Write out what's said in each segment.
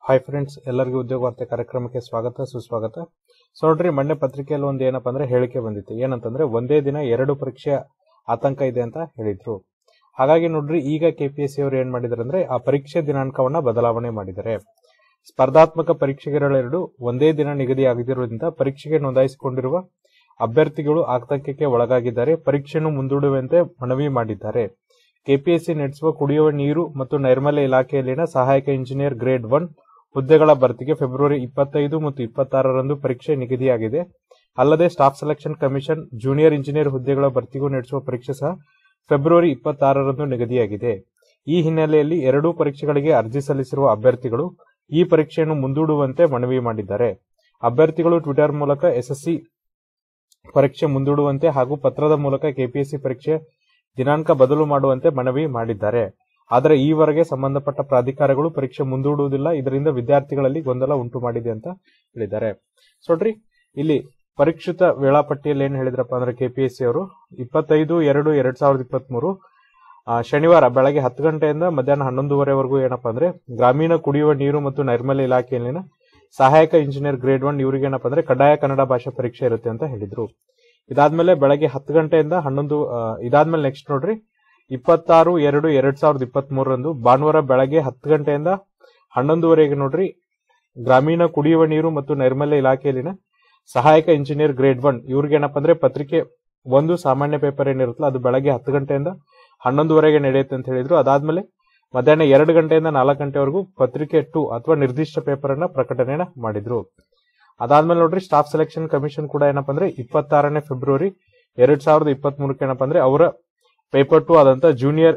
hi friends ಎಲ್ಲರಿಗೂ ಉದ್ಯೋಗ ವಾರ್ತೆ ಕಾರ್ಯಕ್ರಮಕ್ಕೆ ಸ್ವಾಗತ ಸುಸ್ವಾಗತ ಸೊ ನೋಡ್ರಿ ಮೊನ್ನೆ ಪತ್ರಿಕೆಯಲ್ಲಿ ಒಂದು ಏನಪ್ಪ ಅಂದ್ರೆ ಹೇಳಿಕೆ ಬಂದಿತ್ತು ಏನಂತಂದ್ರೆ ಒಂದೇ ದಿನ ಎರಡು ಪರೀಕ್ಷೆ ಆತಂಕ ಇದೆ ಅಂತ ಹೇಳಿದ್ರು ಹಾಗಾಗಿ ನೋಡ್ರಿ ಈಗ ಕೆಪಿಎಸ್ಸಿ ಅವರು ಏನ್ ಮಾಡಿದಾರೆ ಅಂದ್ರೆ ಆ ಪರೀಕ್ಷೆ ದಿನಾಂಕವನ್ನ ಬದಲಾವಣೆ ಮಾಡಿದ್ದಾರೆ ಸ್ಪರ್ಧಾತ್ಮಕ ಪರೀಕ್ಷೆಗಳೆರಡು ಒಂದೇ ದಿನ ನಿಗದಿಯಾಗದಿರುವುದರಿಂದ ಪರೀಕ್ಷೆಗೆ ನೋಂದಾಯಿಸಿಕೊಂಡಿರುವ ಅಭ್ಯರ್ಥಿಗಳು ಆತಂಕಕ್ಕೆ ಒಳಗಾಗಿದ್ದಾರೆ ಪರೀಕ್ಷೆಯನ್ನು ಮುಂದೂಡುವಂತೆ ಮನವಿ ಮಾಡಿದ್ದಾರೆ ಕೆಪಿಎಸ್ಸಿ ನಡೆಸುವ ಕುಡಿಯುವ ನೀರು ಮತ್ತು ನೈರ್ಮಲ್ಯ ಇಲಾಖೆಯಲ್ಲಿನ ಸಹಾಯಕ ಇಂಜಿನಿಯರ್ ಗ್ರೇಡ್ ಒನ್ ಹುದ್ದೆಗಳ ಭರ್ತಿಗೆ ಫೆಬ್ರವರಿ ಇಪ್ಪತ್ತೈದು ಮತ್ತು ಇಪ್ಪತ್ತಾರರಂದು ಪರೀಕ್ಷೆ ನಿಗದಿಯಾಗಿದೆ ಅಲ್ಲದೆ staff selection commission junior engineer ಹುದ್ದೆಗಳ ಭರ್ತಿಗೂ ನಡೆಸುವ ಪರೀಕ್ಷೆ ಸಹ ಫೆಬ್ರವರಿ ಇಪ್ಪತ್ತಾರರಂದು ನಿಗದಿಯಾಗಿದೆ ಈ ಹಿನ್ನೆಲೆಯಲ್ಲಿ ಎರಡೂ ಪರೀಕ್ಷೆಗಳಿಗೆ ಅರ್ಜಿ ಸಲ್ಲಿಸಿರುವ ಅಭ್ಯರ್ಥಿಗಳು ಈ ಪರೀಕ್ಷೆಯನ್ನು ಮುಂದೂಡುವಂತೆ ಮನವಿ ಮಾಡಿದ್ದಾರೆ ಅಭ್ಯರ್ಥಿಗಳು ಟ್ವಿಟರ್ ಮೂಲಕ ಎಸ್ಎಸ್ಸಿ ಪರೀಕ್ಷೆ ಮುಂದೂಡುವಂತೆ ಹಾಗೂ ಪತ್ರದ ಮೂಲಕ ಕೆಪಿಎಸ್ಸಿ ಪರೀಕ್ಷೆ ದಿನಾಂಕ ಬದಲು ಮಾಡುವಂತೆ ಮನವಿ ಮಾಡಿದ್ದಾರೆ ಆದರೆ ಈವರೆಗೆ ಸಂಬಂಧಪಟ್ಟ ಪ್ರಾಧಿಕಾರಗಳು ಪರೀಕ್ಷೆ ಮುಂದೂಡುವುದಿಲ್ಲ ಇದರಿಂದ ವಿದ್ಯಾರ್ಥಿಗಳಲ್ಲಿ ಗೊಂದಲ ಉಂಟು ಮಾಡಿದೆ ಅಂತ ಹೇಳಿದ್ದಾರೆ ಸೊ ನೋಡ್ರಿ ಇಲ್ಲಿ ಪರೀಕ್ಷಿತ ವೇಳಾಪಟ್ಟಿಯಲ್ಲಿ ಏನ್ ಹೇಳಿದ್ರಪ್ಪ ಅಂದ್ರೆ ಕೆಪಿಎಸ್ಸಿ ಅವರು ಇಪ್ಪತ್ತೈದು ಎರಡು ಎರಡ್ ಸಾವಿರದ ಇಪ್ಪತ್ತ್ ಮೂರು ಶನಿವಾರ ಬೆಳಗ್ಗೆ ಹತ್ತು ಗಂಟೆಯಿಂದ ಮಧ್ಯಾಹ್ನ ಹನ್ನೊಂದುವರೆವರೆಗೂ ಏನಪ್ಪಾ ಅಂದ್ರೆ ಗ್ರಾಮೀಣ ಕುಡಿಯುವ ನೀರು ಮತ್ತು ನೈರ್ಮಲ್ಯ ಇಲಾಖೆಯಲ್ಲಿನ ಸಹಾಯಕ ಇಂಜಿನಿಯರ್ ಗ್ರೇಡ್ ಒನ್ ಇವರಿಗೆ ಏನಪ್ಪಾ ಅಂದ್ರೆ ಕಡ್ಡಾಯ ಕನ್ನಡ ಭಾಷಾ ಪರೀಕ್ಷೆ ಇರುತ್ತೆ ಅಂತ ಹೇಳಿದ್ರು ಇದಾದ್ಮೇಲೆ ಬೆಳಗ್ಗೆ ಹತ್ತು ಗಂಟೆಯಿಂದ ಹನ್ನೊಂದು ಆ, ಇದಾದ್ಮೇಲೆ ನೆಕ್ಸ್ಟ್ ನೋಡ್ರಿ ಇಪ್ಪತ್ತಾರು ಎರಡು ಎರಡ್ ಸಾವಿರದ ಇಪ್ಪತ್ತ್ ಮೂರರಂದು ಭಾನುವಾರ ಬೆಳಗ್ಗೆ ಹತ್ತು ಗಂಟೆಯಿಂದ ಹನ್ನೊಂದುವರೆಗೆ ನೋಡ್ರಿ ಗ್ರಾಮೀಣ ಕುಡಿಯುವ ನೀರು ಮತ್ತು ನೈರ್ಮಲ್ಯ ಇಲಾಖೆಯಲ್ಲಿನ ಸಹಾಯಕ ಇಂಜಿನಿಯರ್ ಗ್ರೇಡ್ ಒನ್ ಇವ್ರಿಗೆ ಏನಪ್ಪಾ ಅಂದ್ರೆ ಪತ್ರಿಕೆ ಒಂದು ಸಾಮಾನ್ಯ ಪೇಪರ್ ಏನಿರುತ್ತಲ್ಲ ಅದು ಬೆಳಗ್ಗೆ ಹತ್ತು ಗಂಟೆಯಿಂದ ಹನ್ನೊಂದುವರೆಗೆ ನಡೆಯುತ್ತೆ ಅಂತ ಹೇಳಿದ್ರು ಅದಾದ್ಮೇಲೆ ಮಧ್ಯಾಹ್ನ ಎರಡು ಗಂಟೆಯಿಂದ ನಾಲ್ಕು ಗಂಟೆವರೆಗೂ ಪತ್ರಿಕೆ ಟು ಅಥವಾ ನಿರ್ದಿಷ್ಟ ಪೇಪರ್ ಅನ್ನ ಪ್ರಕಟಣೆನ ಮಾಡಿದ್ರು ಅದಾದ್ಮೇಲೆ ನೋಡ್ರಿ ಸ್ಟಾಫ್ ಸೆಲೆಕ್ಷನ್ ಕಮಿಷನ್ ಕೂಡ ಏನಪ್ಪಾ ಅಂದ್ರೆ ಇಪ್ಪತ್ತಾರನೇ ಫೆಬ್ರವರಿ ಎರಡ್ ಸಾವಿರದ ಇಪ್ಪತ್ತ್ ಮೂರಕ್ಕೆ ಏನಪ್ಪಾ ಅಂದ್ರೆ ಅವರ ಪೇಪರ್ ಟು ಆದಂತ junior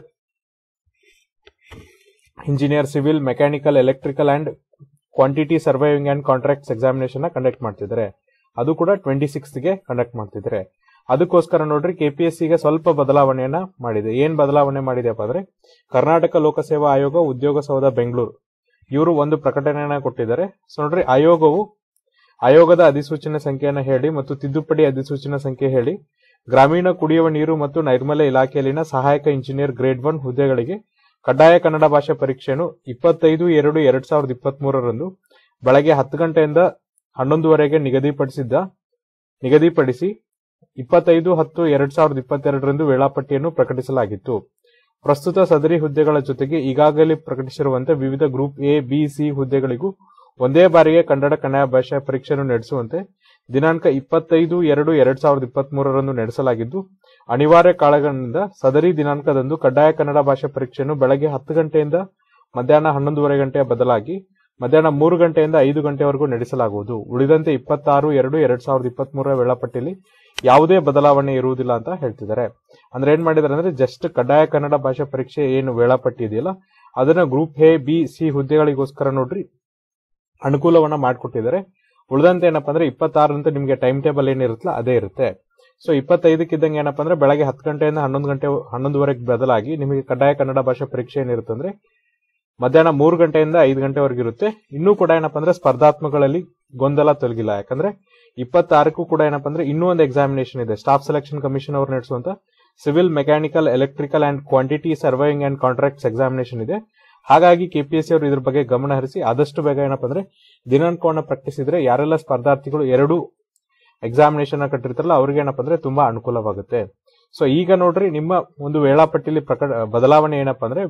engineer civil mechanical electrical and quantity surviving and contracts examination conduct ಮಾಡ್ತಿದ್ದಾರೆ ಅದು ಕೂಡ ಟ್ವೆಂಟಿ ಗೆ ಕಂಡಕ್ಟ್ ಮಾಡ್ತಿದ್ದಾರೆ ಅದಕ್ಕೋಸ್ಕರ ನೋಡ್ರಿ ಕೆಪಿಎಸ್ಸಿಗೆ ಸ್ವಲ್ಪ ಬದಲಾವಣೆಯನ್ನ ಮಾಡಿದೆ ಏನ್ ಬದಲಾವಣೆ ಮಾಡಿದೆಪ್ಪ ಅಂದ್ರೆ ಕರ್ನಾಟಕ ಲೋಕಸೇವಾ ಆಯೋಗ ಉದ್ಯೋಗ ಸೌಧ ಬೆಂಗಳೂರು ಇವರು ಒಂದು ಪ್ರಕಟಣೆಯನ್ನ ಕೊಟ್ಟಿದ್ದಾರೆ ಸೊ ನೋಡ್ರಿ ಆಯೋಗವು ಆಯೋಗದ ಅಧಿಸೂಚನೆ ಸಂಖ್ಯೆಯನ್ನು ಹೇಳಿ ಮತ್ತು ತಿದ್ದುಪಡಿ ಅಧಿಸೂಚನೆ ಸಂಖ್ಯೆ ಹೇಳಿ ಗ್ರಾಮೀಣ ಕುಡಿಯುವ ನೀರು ಮತ್ತು ನೈರ್ಮಲ್ಯ ಇಲಾಖೆಯಲ್ಲಿನ ಸಹಾಯಕ ಇಂಜಿನಿಯರ್ ಗ್ರೇಡ್ ಒನ್ ಹುದ್ದೆಗಳಿಗೆ ಕಡ್ಡಾಯ ಕನ್ನಡ ಭಾಷೆ ಪರೀಕ್ಷೆಯನ್ನು ಇಪ್ಪತ್ತೈದು ಎರಡು ಎರಡ್ ಸಾವಿರದ ಇಪ್ಪತ್ತ್ ಮೂರರಂದು ಬೆಳಗ್ಗೆ ಹತ್ತು ಗಂಟೆಯಿಂದ ಹನ್ನೊಂದುವರೆಗೆ ನಿಗದಿಪಡಿಸಿದ್ದ ನಿಗದಿಪಡಿಸಿ ಇಪ್ಪತ್ತೈದು ಹತ್ತು ಎರಡ್ ಸಾವಿರದ ಇಪ್ಪತ್ತೆರಡರಂದು ವೇಳಾಪಟ್ಟಿಯನ್ನು ಪ್ರಕಟಿಸಲಾಗಿತ್ತು ಪ್ರಸ್ತುತ ಸದರಿ ಹುದ್ದೆಗಳ ಜೊತೆಗೆ ಈಗಾಗಲೇ ಪ್ರಕಟಿಸಿರುವಂತೆ ವಿವಿಧ ಗ್ರೂಪ್ ಎ ಬಿ ಸಿ ಹುದ್ದೆಗಳಿಗೂ ಒಂದೇ ಬಾರಿಗೆ ಕನ್ನಡ ಕನ್ನಡ ಭಾಷಾ ಪರೀಕ್ಷೆಯನ್ನು ನಡೆಸುವಂತೆ ದಿನಾಂಕ ಇಪ್ಪತ್ತೈದು ಎರಡು ಎರಡ್ ಸಾವಿರದ ಇಪ್ಪತ್ತ್ ಮೂರರಂದು ನಡೆಸಲಾಗಿದ್ದು ಅನಿವಾರ್ಯ ಕಾರಣಗಳಿಂದ ಸದರಿ ದಿನಾಂಕದಂದು ಕಡ್ಡಾಯ ಕನ್ನಡ ಭಾಷಾ ಪರೀಕ್ಷೆಯನ್ನು ಬೆಳಗ್ಗೆ ಹತ್ತು ಗಂಟೆಯಿಂದ ಮಧ್ಯಾಹ್ನ ಹನ್ನೊಂದುವರೆ ಗಂಟೆಯ ಬದಲಾಗಿ ಮಧ್ಯಾಹ್ನ ಮೂರು ಗಂಟೆಯಿಂದ ಐದು ಗಂಟೆವರೆಗೂ ನಡೆಸಲಾಗುವುದು ಉಳಿದಂತೆ ಇಪ್ಪತ್ತಾರು ಎರಡು ಎರಡ್ ಸಾವಿರದ ಇಪ್ಪತ್ತ್ ಮೂರರ ವೇಳಾಪಟ್ಟಿಯಲ್ಲಿ ಯಾವುದೇ ಬದಲಾವಣೆ ಇರುವುದಿಲ್ಲ ಅಂತ ಹೇಳ್ತಿದ್ದಾರೆ ಅಂದ್ರೆ ಏನ್ ಮಾಡಿದಾರೆ ಅಂದ್ರೆ ಜಸ್ಟ್ ಕಡ್ಡಾಯ ಕನ್ನಡ ಭಾಷಾ ಪರೀಕ್ಷೆ ಏನು ವೇಳಾಪಟ್ಟಿ ಇದೆಯಲ್ಲ ಅದನ್ನ ಗ್ರೂಪ್ ಎ ಬಿ ಸಿ ಹುದ್ದೆಗಳಿಗೋಸ್ಕರ ನೋಡ್ರಿ ಅನುಕೂಲವನ್ನ ಮಾಡಿಕೊಟ್ಟಿದ್ದಾರೆ ಉಳಿದಂತೆ ಏನಪ್ಪಾ ಅಂದ್ರೆ ಇಪ್ಪತ್ತಾರರಂತೆ ನಿಮಗೆ ಟೈಮ್ ಟೇಬಲ್ ಏನಿರುತ್ತಲ್ಲ ಅದೇ ಇರುತ್ತೆ ಸೊ ಇಪ್ಪತ್ತೈದಕ್ಕಿದ್ದಂಗೆ ಏನಪ್ಪಾ ಅಂದ್ರೆ ಬೆಳಗ್ಗೆ ಹತ್ತು ಗಂಟೆಯಿಂದ ಹನ್ನೊಂದು ಗಂಟೆ ಹನ್ನೊಂದುವರೆಗೆ ಬದಲಾಗಿ ನಿಮಗೆ ಕಡ್ಡಾಯ ಕನ್ನಡ ಭಾಷಾ ಪರೀಕ್ಷೆ ಏನಿರುತ್ತೆ ಅಂದ್ರೆ ಮಧ್ಯಾಹ್ನ ಮೂರು ಗಂಟೆಯಿಂದ ಐದು ಗಂಟೆವರೆಗೆ ಇರುತ್ತೆ ಇನ್ನೂ ಕೂಡ ಏನಪ್ಪಾ ಅಂದ್ರೆ ಸ್ಪರ್ಧಾತ್ಮಕಗಳಲ್ಲಿ ಗೊಂದಲ ತೊಲಗಿಲ್ಲ ಯಾಕಂದ್ರೆ ಇಪ್ಪತ್ತಾರಕ್ಕೂ ಕೂಡ ಏನಪ್ಪಾ ಅಂದ್ರೆ ಇನ್ನೂ ಒಂದು ಎಕ್ಸಾಮಿನೇಷನ್ ಇದೆ ಸ್ಟಾಫ್ ಸೆಲೆಕ್ಷನ್ ಕಮಿಷನ್ ಅವರು ನಡೆಸುವಂತ civil mechanical electrical and quantity surviving and contracts examination ಇದೆ ಹಾಗಾಗಿ ಕೆಪಿಎಸ್ಸಿ ಅವರು ಇದ್ರ ಬಗ್ಗೆ ಗಮನ ಹರಿಸಿ ಆದಷ್ಟು ಬೇಗ ಏನಪ್ಪಾ ಅಂದ್ರೆ ದಿನಾಂಕವನ್ನು ಪ್ರಕಟಿಸಿದ್ರೆ ಯಾರೆಲ್ಲ ಸ್ಪರ್ಧಾರ್ಥಿಗಳು ಎರಡು ಎಕ್ಸಾಮಿನೇಷನ್ ಕಟ್ಟಿರ್ತಾರಲ್ಲ ಅವ್ರಿಗೆ ಏನಪ್ಪಾ ಅಂದ್ರೆ ತುಂಬಾ ಅನುಕೂಲವಾಗುತ್ತೆ ಸೊ ಈಗ ನೋಡ್ರಿ ನಿಮ್ಮ ಒಂದು ವೇಳಾಪಟ್ಟಿಲಿ ಪ್ರಕಟ ಬದಲಾವಣೆ ಏನಪ್ಪಾ ಅಂದ್ರೆ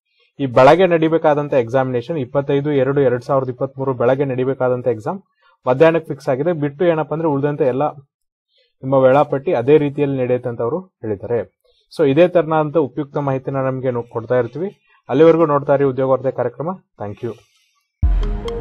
ಈ ಬೆಳಗ್ಗೆ ನಡಿಬೇಕಾದಂತ ಎಕ್ಸಾಮಿನೇಷನ್ ಇಪ್ಪತ್ತೈದು ಎರಡು ಎರಡ್ ಸಾವಿರದ ಇಪ್ಪತ್ತ್ ಮೂರು ಬೆಳಗ್ಗೆ ನಡಿಬೇಕಾದಂತ ಎಕ್ಸಾಮ್ ಮಧ್ಯಾಹ್ನಕ್ಕೆ ಫಿಕ್ಸ್ ಆಗಿದೆ ಬಿಟ್ಟು ಏನಪ್ಪಾ ಅಂದ್ರೆ ಉಳಿದಂತೆ ಎಲ್ಲ ನಿಮ್ಮ ವೇಳಾಪಟ್ಟಿ ಅದೇ ರೀತಿಯಲ್ಲಿ ನಡೆಯುತ್ತೆ ಅಂತ ಅವರು ಹೇಳಿದ್ದಾರೆ ಸೊ ಇದೇ ತರನಾದಂತ ಉಪಯುಕ್ತ ಮಾಹಿತಿನ ನಮಗೆ ಕೊಡ್ತಾ ಇರ್ತೀವಿ ಅಲ್ಲಿವರೆಗೂ ನೋಡ್ತಾ ಇರಿ ಉದ್ಯೋಗ ವಾರ್ತೆ ಕಾರ್ಯಕ್ರಮ ಥ್ಯಾಂಕ್ ಯು